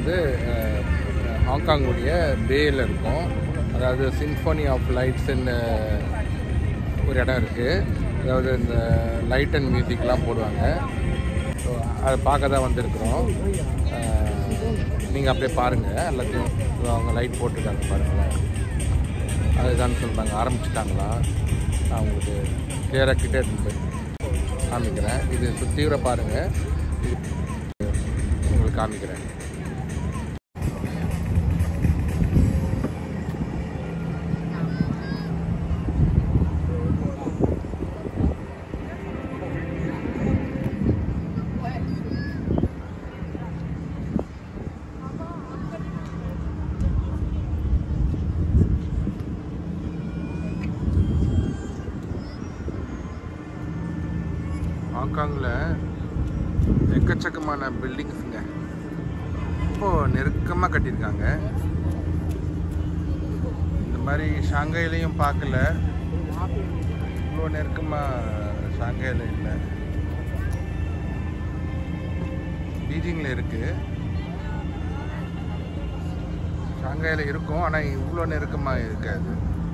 வந்து அஹ், ஹாங்காங்குடைய பேயில் இருக்கும் அதாவது சிம்ஃபோனி ஆஃப் லைட்ஸ்ன்னு ஒரு இடம் இருக்குது அதாவது இந்த லைட் அண்ட் மியூசிக்லாம் போடுவாங்க ஸோ அதை பார்க்க தான் வந்திருக்கிறோம் நீங்கள் அப்படியே பாருங்கள் எல்லாத்தையும் இதோ அவங்க லைட் போட்டிருக்காங்க பாருங்களேன் அதுதான் சொல்கிறாங்க ஆரம்பிச்சிட்டாங்களா நான் உங்களுக்கு கிளியராக கிட்டே எடுத்துட்டு போய் காமிக்கிறேன் இது சுத்தீவிர பாருங்கள் இது உங்களுக்கு காமிக்கிறேன் ஹாங்காங்கில் எக்கச்சக்கமான பில்டிங்ஸுங்க ரொம்ப நெருக்கமாக கட்டியிருக்காங்க இந்த மாதிரி ஷாங்காயிலையும் பார்க்கல இவ்வளோ நெருக்கமாக ஷாங்காயில் இல்லை பீஜிங்கில் இருக்குது ஷாங்காயில் இருக்கும் ஆனால் இவ்வளோ நெருக்கமாக இருக்காது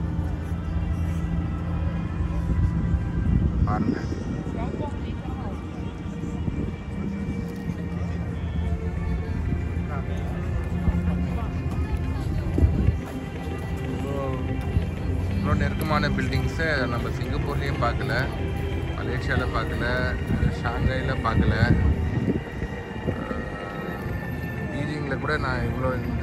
பாருங்கள் இவ்வளோ இவ்வளோ நெருக்கமான பில்டிங்ஸை நம்ம சிங்கப்பூர்லேயும் பார்க்கல மலேசியாவில் பார்க்கல ஷாங்காயில் பார்க்கல பீஜிங்கில் கூட நான் இவ்வளோ இந்த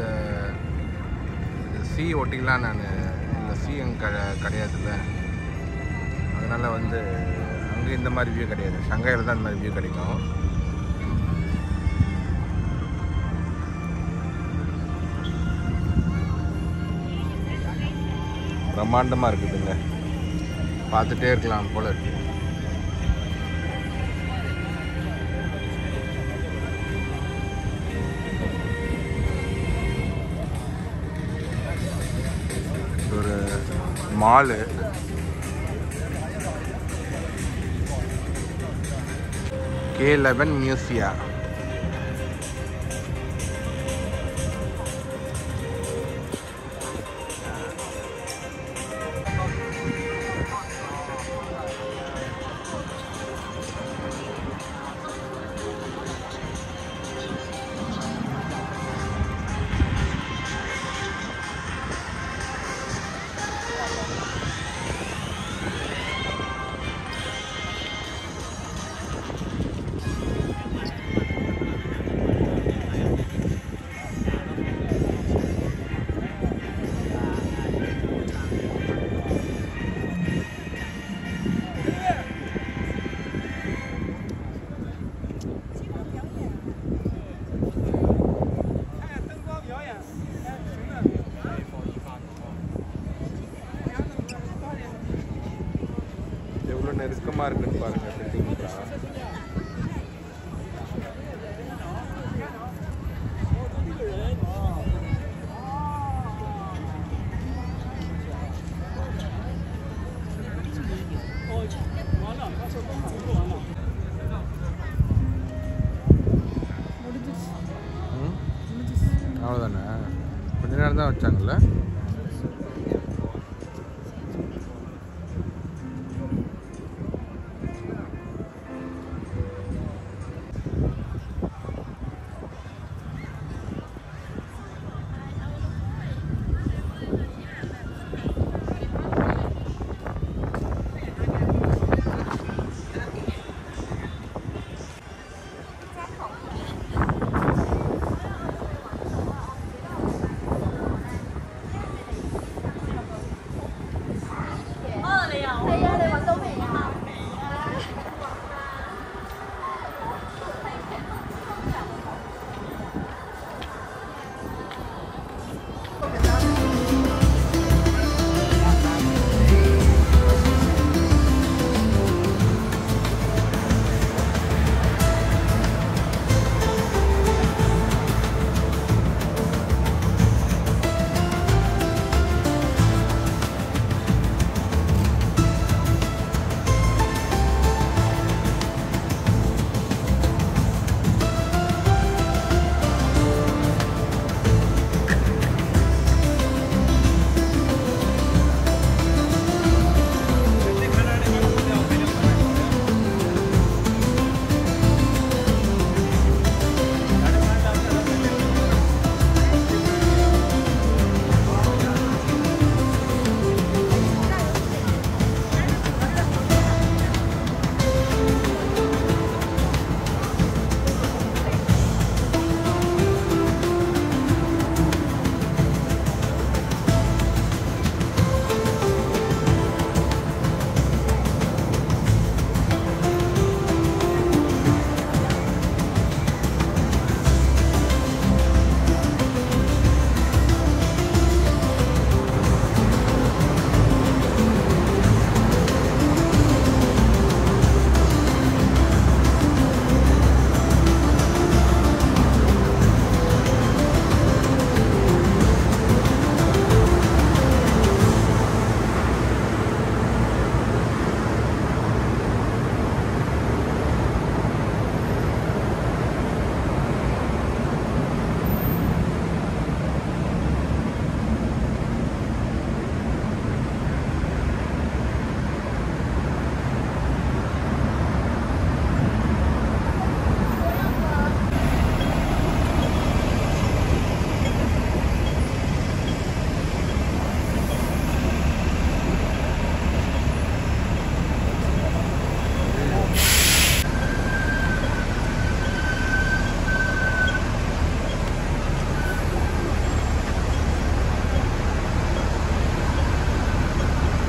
சி ஒட்டிலாம் நான் இந்த சி அங்கே க கிடையாதுல்ல அதனால் வந்து அங்கே இந்த மாதிரி வியூ கிடையாது ஷங்காயில் தான் இந்த மாதிரி வியூ கிடைக்கும் பிரம்மாண்டமாக இருக்குதுங்க பார்த்துட்டே இருக்கலாம் போல இருக்கு இது ஒரு மாலு கே லெவன் மியூசியா எவ்வளோ நெருக்கமாக இருக்குன்னு பாருங்க பில்டிங்லாம் ம் அவ்வளோதானே கொஞ்ச நேரம் தான் வச்சாங்கல்ல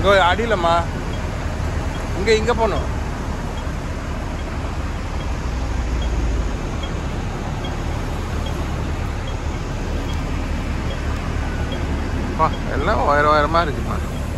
இதோ அடியிலம்மா இங்கே இங்கே போகணும் அப்பா, எல்லாம் உயர உயரமாக இருக்குமா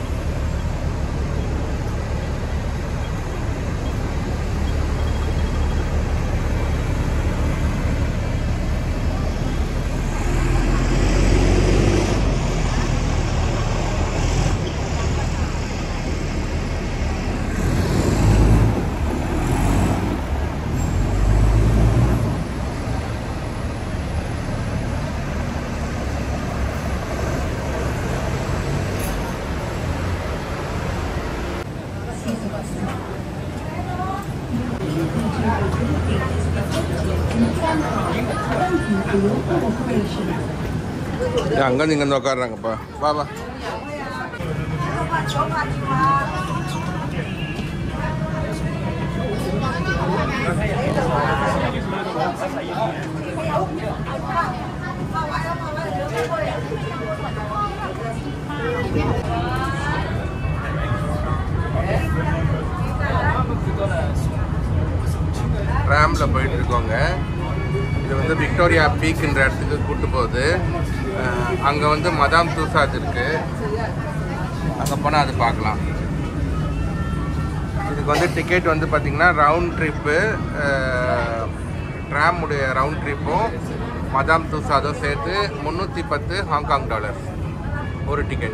அங்கே இங்கே வந்து உட்காடுறாங்கப்பா வா வா ட்ராமில் போயிட்டு இருக்கோங்க இது வந்து விக்டோரியா பீக்ன்ற இடத்துக்கு கூட்டு போகுது அங்கே வந்து மதாம் தூசாத் இருக்கு அங்கே போனால் அது பார்க்கலாம் இதுக்கு வந்து டிக்கெட் வந்து பார்த்தீங்கன்னா ரவுண்ட் ட்ரிப்பு ட்ராமுடைய ரவுண்ட் ட்ரிப்பும் மதாம் தூசாதும் சேர்த்து முந்நூற்றி பத்து ஹாங்காங் டாலர்ஸ் ஒரு டிக்கெட்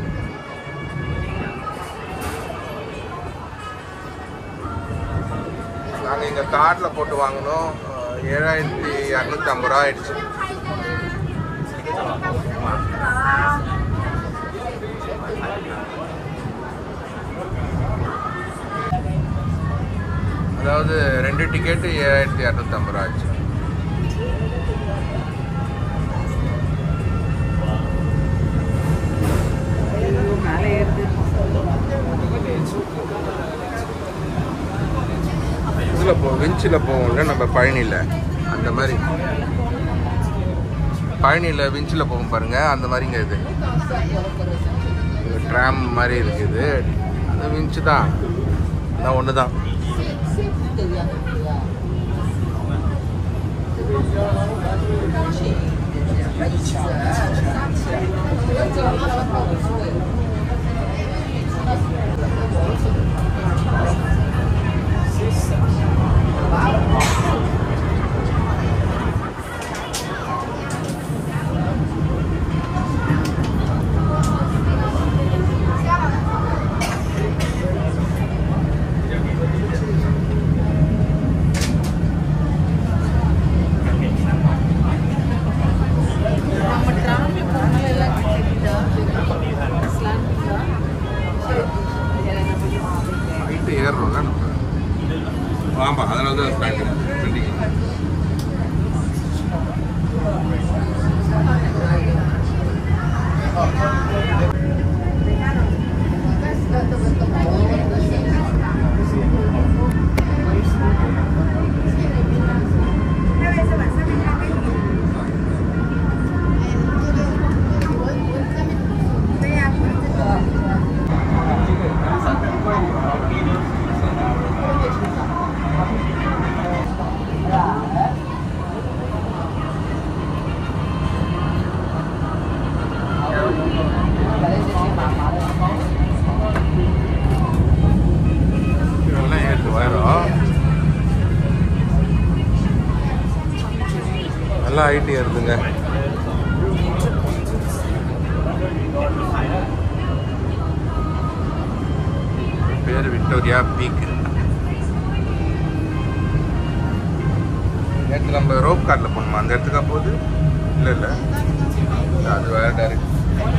நாங்கள் இங்கே கார்டில் போட்டு வாங்கினோம் அஹ், ஏழாயிரத்தி இரநூத்தி ஐம்பது ரூபா ஆயிடுச்சு அதாவது ரெண்டு டிக்கெட்டு ஏழாயிரத்தி இரநூத்தி ஐம்பது ரூபா ஆச்சு இதில் போ விஞ்சில் போவோம்ல நம்ம பழனியில் அந்த மாதிரி பழனியில் விஞ்சில் போவோம் பாருங்க அந்த மாதிரிங்க இது ட்ராம் மாதிரி இருக்குது அது விஞ்சு தான் நான் ஒன்று தான் நம்ம டிராம்ல போனாலும் எல்லாம் கிட்ட ஸ்லாண்ட் ஹைட்டு ஏறணும்ல நம்ம ஆமாம் அதனால தான் ஸ்டாண்டிங் ஸ்டாண்டிங் இதெல்லாம் ஏற்று வரும் நல்லா ஹைட்டு ஏறுதுங்க பேர் விக்டோரியா பீக் நேற்று நம்ம ரோப் காரில் போகணுமா அந்த இடத்துக்கா போகுது இல்லை இல்லை அது வேற டேரக்ட்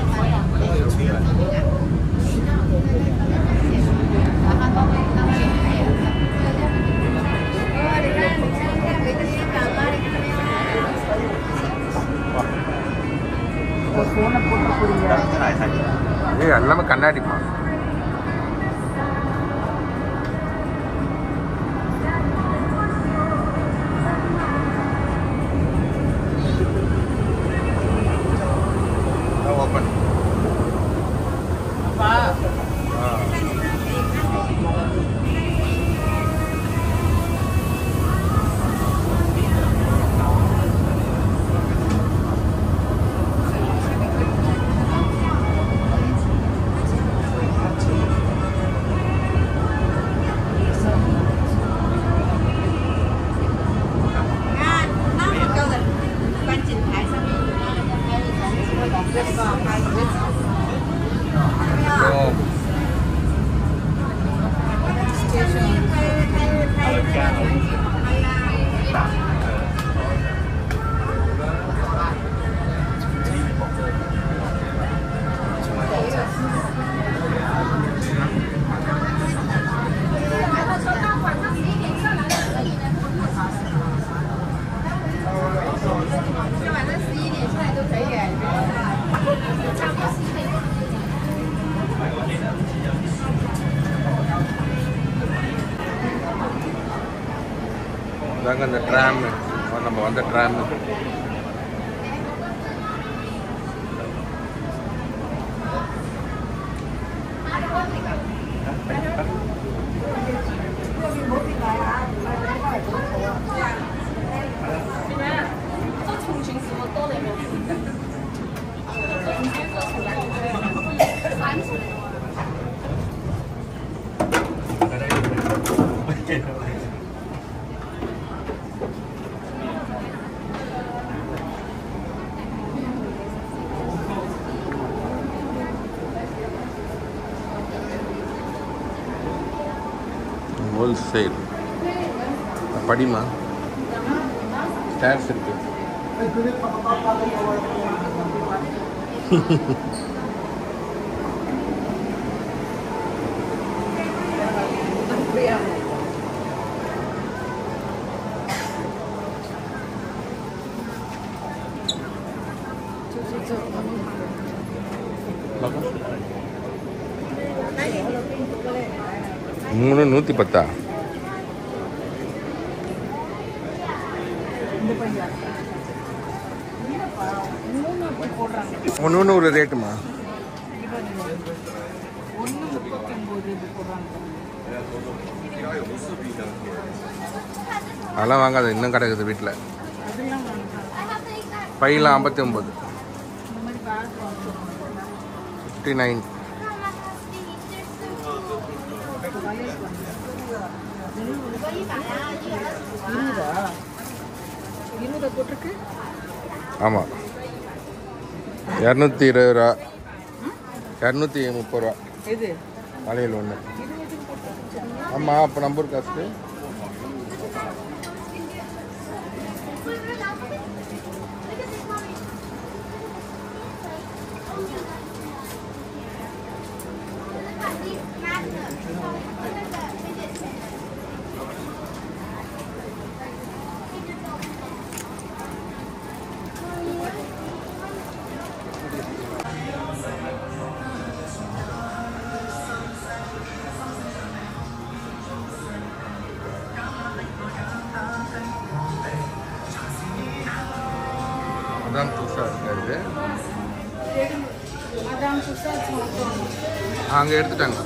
ஏய் எல்லாமே கண்ணாடிப்பா ஓப்பன் இதாங்க அந்த ட்ராம் நம்ம வந்த ட்ராம் ஹோல்சேல் படிமா ஸ்டார்ஸ் இருக்கு மூணு நூற்றி பத்தா ஒன்று ஒன்று ஒரு ரேட்டுமா ஒன்று முப்பத்தி ஒம்பது இது போடுறாங்க அதெல்லாம் வாங்காது இன்னும் கிடக்குது வீட்டில் அதெல்லாம் வேண்டாம் பையெல்லாம் ஐம்பத்தி ஒம்பது இந்த மாதிரி பேக் வாங்கிக்கிறோம் ஃபிஃப்டி நைன் இருபதா இருபதா போட்டிருக்கு ஆமாம் இரநூத்தி இருபது ரூபா இரநூத்தி முப்பது ரூபா எது மலையில் ஒன்று இருபது போட்டிருக்கு ஆமாம் அப்போ நம்பர் காஸ்ட்டு அதான் புதுசாக இருக்காது அதான் சுசாச்சு மட்டும் அங்கே எடுத்துட்டாங்க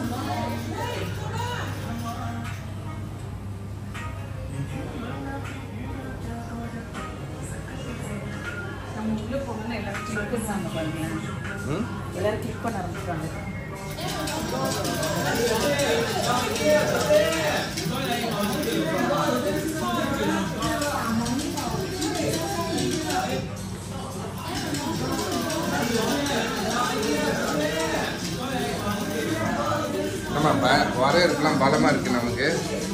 நம்ம உள்ளே போகணும்னா எல்லாரும் கிளிக் பண்ணுவாங்க பாருங்க ம் எல்லாரும் கிளிக் பண்ண ஆரம்பிச்சிட்டாங்க ஆமாம் வரையறுக்கெல்லாம் பலமாக இருக்குது நமக்கு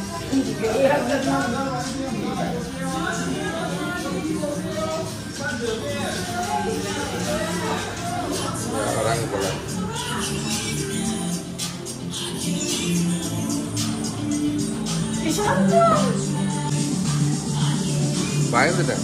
வராங்க போல பயந்துட்டேன்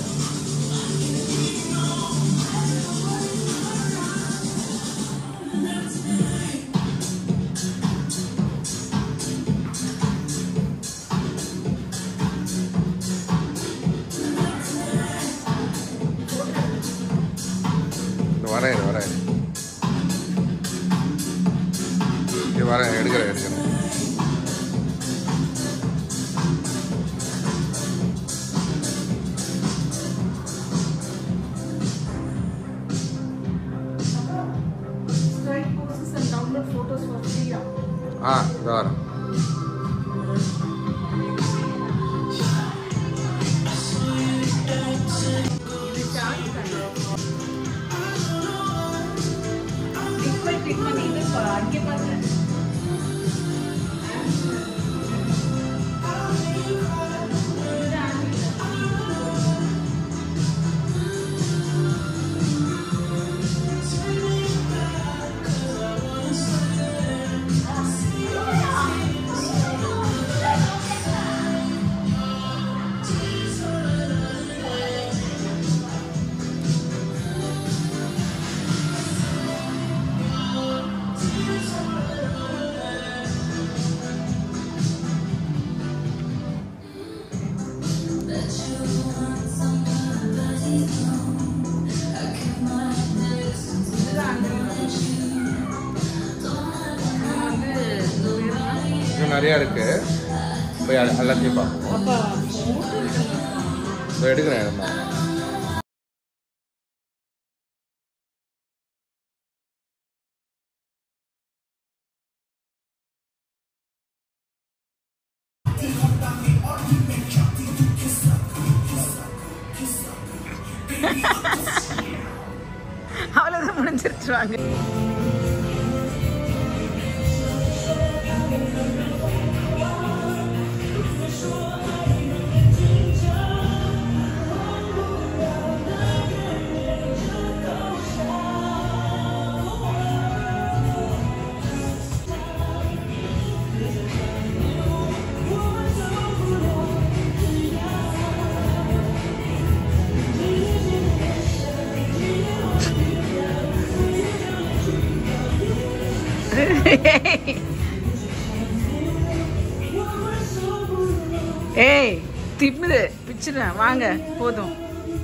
இந்த வரேன் இரு, வரேன் இரு. இது வரேன் எடுக்கிறேன் எடுக்கிறேன் Strike poses and download photos for free. ஆ இந்த வரேன் Click by click பண்ணி இது பா- அங்கே பாருங்க. நிறையா இருக்கு போய் எல்லா- எல்லாத்தையும் பார்ப்போம் அப்போ இதோ எடுக்கிறேன் நம்ம அவ்வளோதான் முடிஞ்சிருச்சுவாங்க ஏய் திம்முது பிச்சுறேன் வாங்க போதும்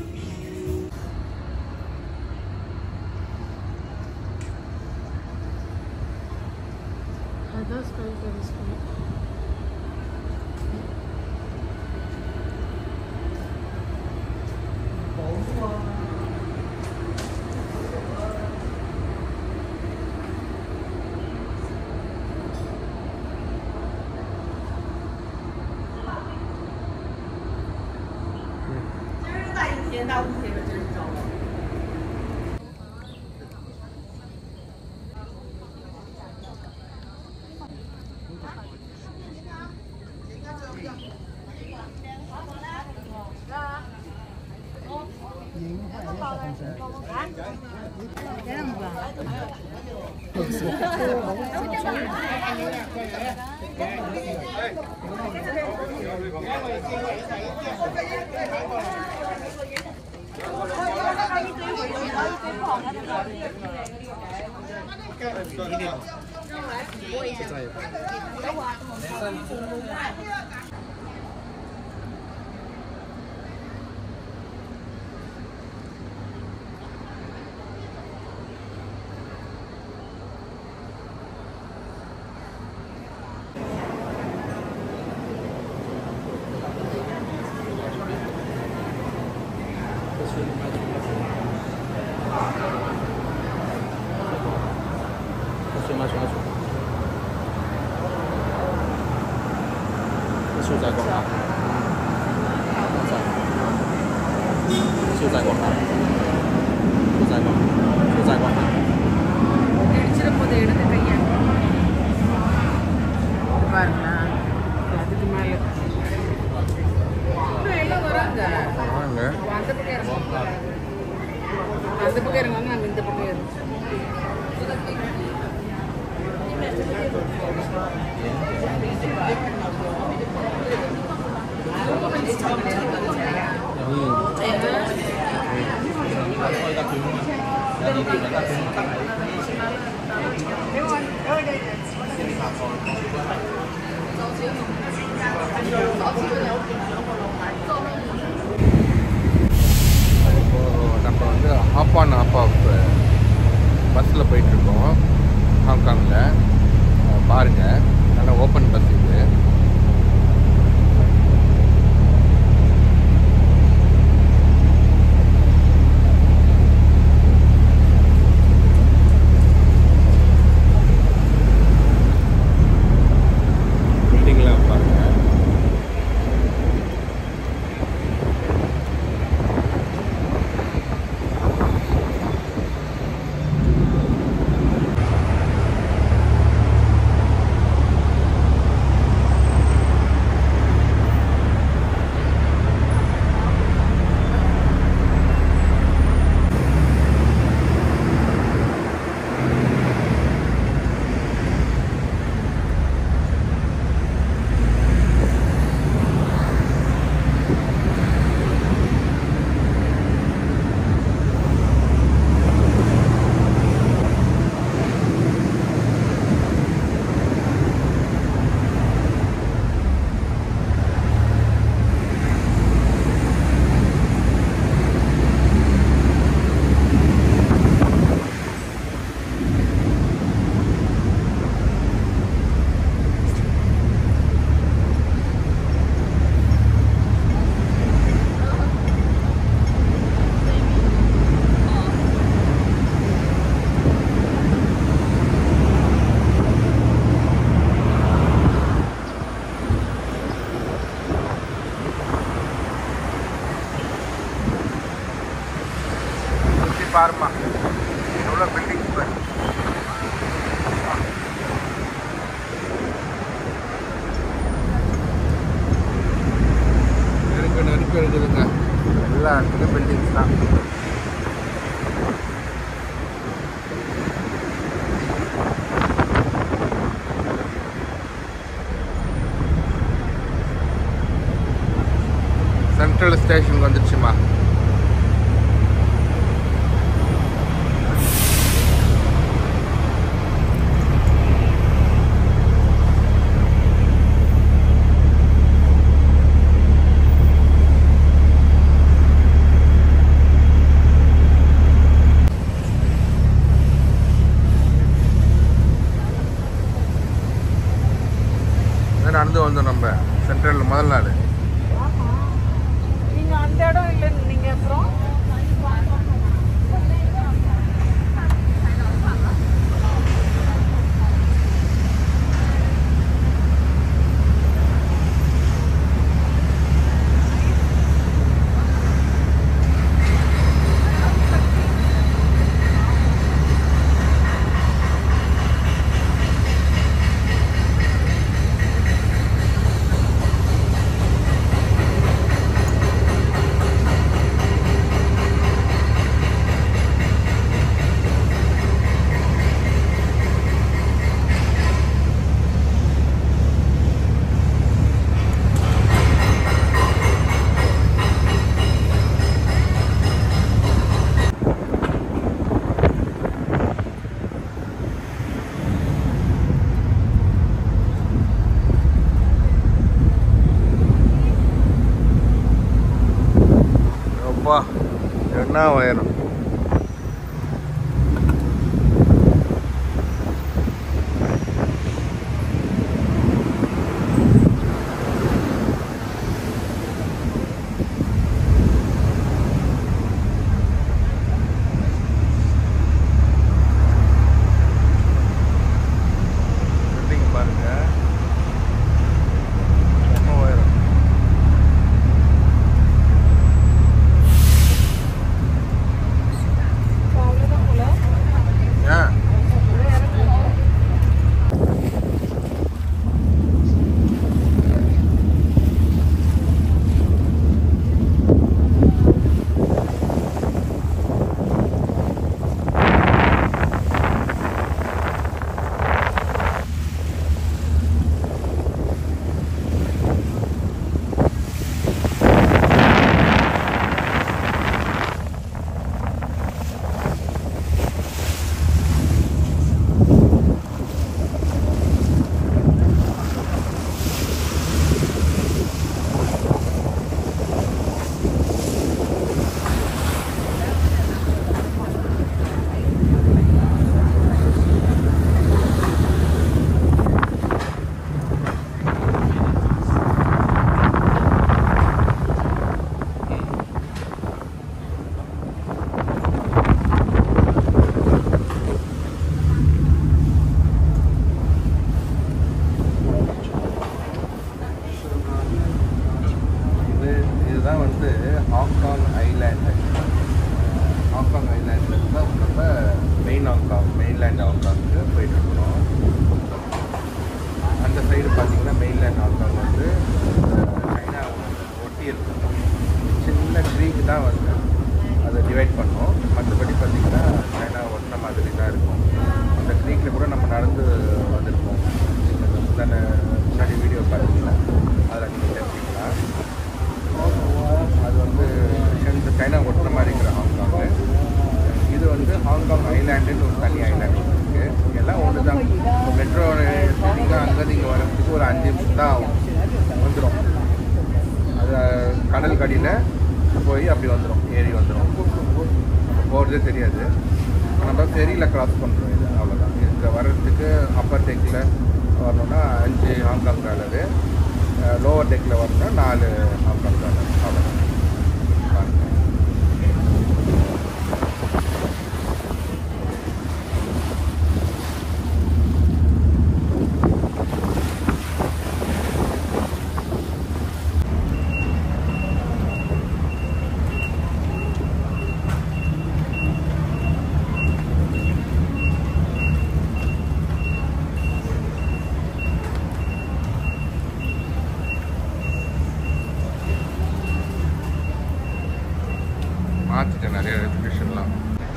இடிச்சிட போது எடுத்து கையை பாருங்களா அதுக்கு மேலே எல்லாம் வராங்க வாங்க அந்த பக்கம் இறங்க அந்த பக்கம் இறங்காம நம்ம இந்த பக்கம் இறங்க இப்போ நம்ம வந்து ஆஃப் ஆன் ஆஃப் ஆஃப் பஸ்ஸில் போயிட்டுருக்கோம் ஹாங்காங்கில் பாருங்கள் நல்லா ஓப்பன் பஸ் இது பில்டிங்லாம் பாருங்கள் பாருமா எவ்வளோ பில்டிங்ஸ் பாரு நெருக்க நெருக்க இருக்குதுங்க எல்லா இடத்துலையும் பில்டிங்ஸ் தான் சென்ட்ரல் ஸ்டேஷனுக்கு வந்துடுச்சுமா இதான் நடந்து வந்தோம் நம்ம சென்ட்ரல் முதல் நாள் நீங்க அந்த இடம் இல்லை நீங்க அப்புறம் அப்பா என்ன உயரம் building பாருங்க ரொம்ப உயரம் அவ்வளோதான் போல ஏன் இது இதுதான் வந்து ஹாங்காங் ஐலாண்டு ஹாங்காங் ஐலாண்டில் தான் நம்ம மெயின் ஹாங்காங் மெயின்லேண்ட் ஹாங்காங்க்கு போயிட்டு இருக்கிறோம் அந்த சைடு பார்த்தீங்கன்னா மெயின்லேண்ட் ஹாங்காங் வந்து சைனா ஒட்டி இருக்கும் சின்ன க்ரீக் தான் வந்து அதை டிவைட் பண்ணோம் மற்றபடி பார்த்தீங்கன்னா சைனா ஒட்டின மாதிரி தான் இருக்கும் அந்த க்ரீக்கில் கூட நம்ம நடந்து வந்திருப்போம் நீங்கள் முந்தான முன்னாடி வீடியோ பார்த்தீங்கன்னா அதில் நீங்கள் தெரிஞ்சுக்கலாம் அது வந்து இந்த சைனா ஒட்டுற மாதிரி இருக்கிற ஹாங்காங்கு இது வந்து ஹாங்காங் ஐலாண்டுன்னு ஒரு தனி ஐலாண்டு இருக்குது எல்லாம் ஒன்று தான் இப்போ மெட்ரோ சிட்டிக்கு அங்கேருந்து இங்கே வரதுக்கு ஒரு அஞ்சு நிமிஷம் தான் ஆகும் வந்துடும் அது கடல் கடியில் போய் அப்படி வந்துடும் ஏறி வந்துடும் நம்ம போகிறதே தெரியாது நம்ம ஃபெரியில் கிராஸ் பண்ணுறோம் இது அவ்வளோதான் இதுக்கு வர்றதுக்கு அப்பர் டெக்கில் வரணும்னா அஞ்சு ஹாங்காங் டாலரு லோவர் டெக்கில் வரணும்னா நாலு ஹாங்காங் டாலர் அவ்வளோதான் பாருங்க. மாற்றிட்டேன் நிறைய ரெசல்யூஷன்லாம்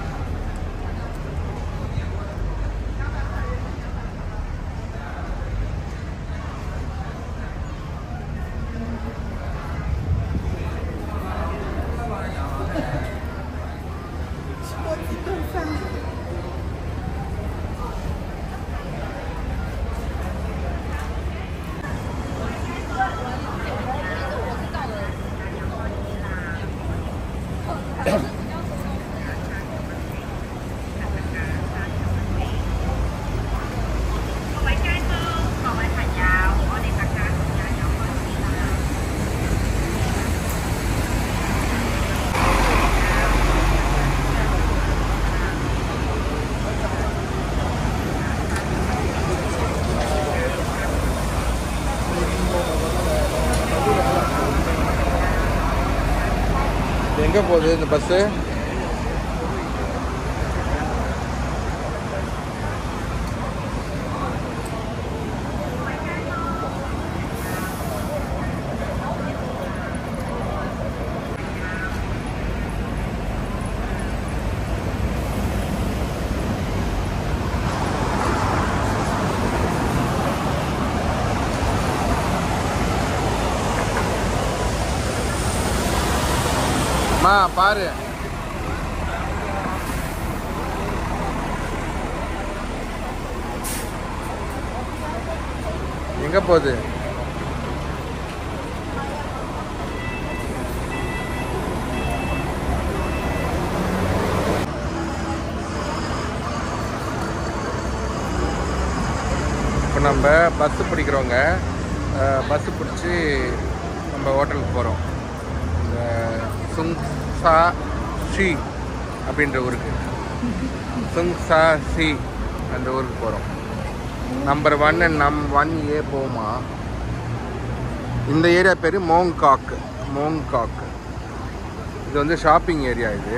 எங்கே போகுது இந்த பஸ்ஸு மா பாரு எங்க போகுது இப்போ நம்ம பஸ்ஸு பிடிக்கிறோங்க பஸ்ஸு பிடிச்சி நம்ம ஹோட்டலுக்கு போகிறோம் இந்த சுங் சா ஷி அப்படின்ற ஊருக்கு சுங் சா சி அந்த ஊருக்கு போகிறோம் நம்பர் ஒன் நம் ஒன் ஏ போமா இந்த ஏரியா பேர் மோங்காக் மோங்காக் இது வந்து ஷாப்பிங் ஏரியா இது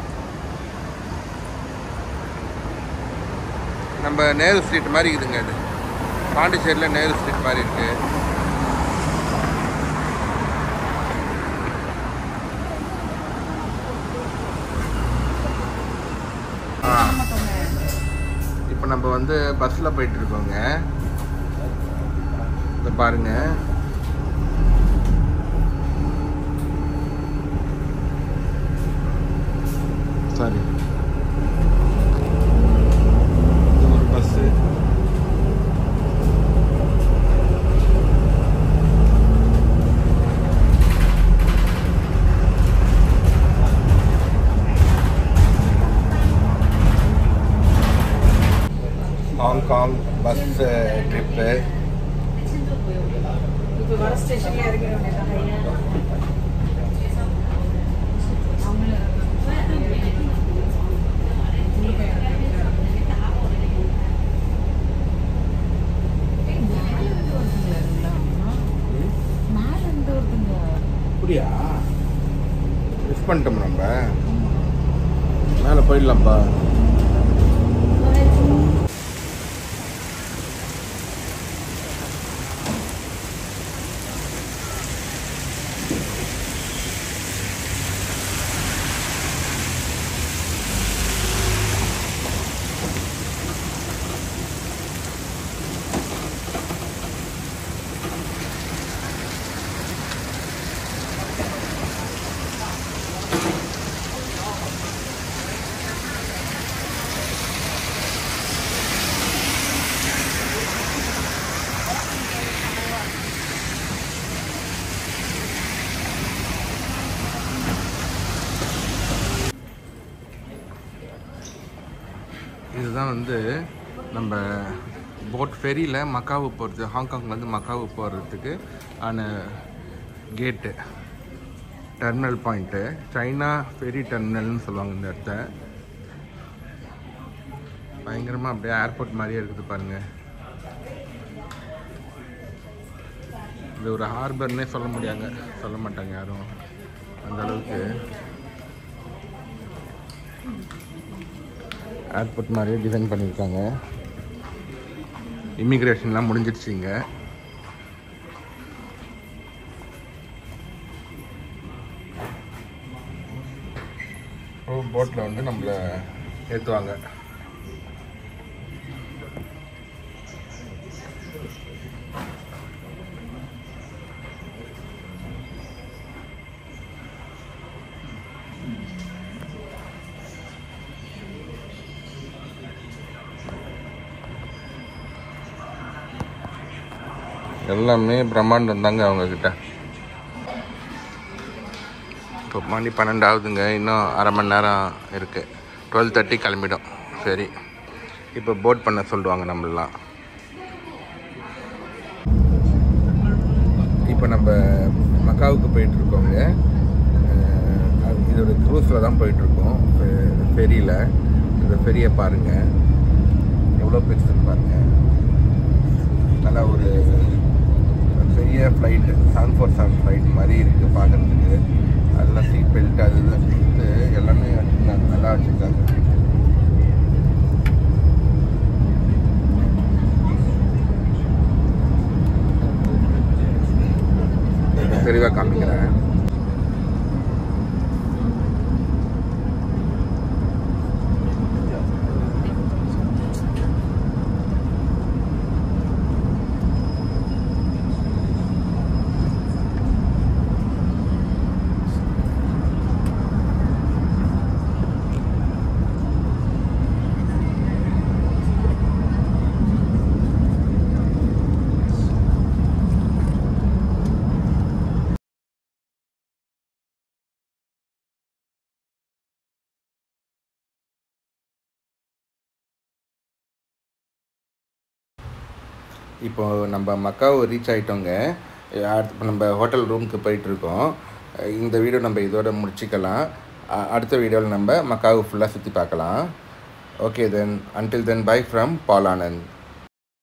நம்ம நேரு ஸ்ட்ரீட் மாதிரி இருக்குதுங்க இது பாண்டிச்சேரியில் நேரு ஸ்ட்ரீட் மாதிரி இருக்குது இப்போ நம்ம வந்து பஸ்ஸில் போயிட்டு இருக்கோங்க இதை பாருங்க சாரி இது ஒரு பஸ்ஸு ஹாங்காங் பஸ் ட்ரிப்பு இப்போ வர ஸ்டேஷன்ல இறங்கிட வேண்டியதான் மேல இருந்து வருதுங்க அப்படியா மிஸ் பண்ணிட்டோம் நம்ம மேலே போயிடலாம்ப்பா இதுதான் வந்து நம்ம போட் ஃபெரியில் மக்காவு போகிறது ஹாங்காங்லேருந்து மக்காவு போகிறதுக்கு ஆன கேட்டு டெர்மினல் பாயிண்ட்டு சைனா ஃபெரி டெர்மினல்னு சொல்லுவாங்க இந்த இடத்த பயங்கரமாக அப்படியே ஏர்போர்ட் மாதிரியே இருக்குது பாருங்கள் இது ஒரு ஹார்பர்னே சொல்ல முடியாங்க சொல்ல மாட்டாங்க யாரும் அந்த அளவுக்கு ஏர்போர்ட் மாதிரியே டிசைன் பண்ணியிருக்காங்க இமிக்ரேஷன்லாம் முடிஞ்சிடுச்சிங்க இப்போ போட்டில் வந்து நம்மளை ஏற்றுவாங்க எல்லாமே பிரம்மாண்டம் தாங்க அவங்கக்கிட்ட இப்போ மணி பன்னெண்டாவதுங்க இன்னும் அரை மணி நேரம் இருக்குது டுவெல் தேர்ட்டி கிளம்பிடும் சரி இப்போ போட் பண்ண சொல்லுவாங்க நம்மளாம் இப்போ நம்ம மக்காவுக்கு போயிட்டுருக்கோங்க இதோட க்ரூஸில் தான் போயிட்டுருக்கோம் ஃபெரியில் இந்த ஃபெரியை பாருங்கள் எவ்வளோ பெருசுன்னு பாருங்கள் நல்லா ஒரு பெரிய flight seven four seven flight மாதிரி இருக்குது பார்க்குறதுக்கு அதில் சீட் பெல்ட் அது இது கொடுத்து எல்லாமே வச்சுருக்காங்க நல்லா வச்சுருக்காங்க தெளிவாக காமிக்கிறேன் இப்போ நம்ம மக்காவை ரீச் ஆகிட்டோங்க அடுத்து இப்போ நம்ம ஹோட்டல் ரூமுக்கு போயிட்டுருக்கோம் இந்த வீடியோ நம்ம இதோட முடிச்சிக்கலாம் அ- அடுத்த வீடியோவில் நம்ம மக்காவை ஃபுல்லாக சுற்றி பார்க்கலாம் okay then until then bye from Paul Anand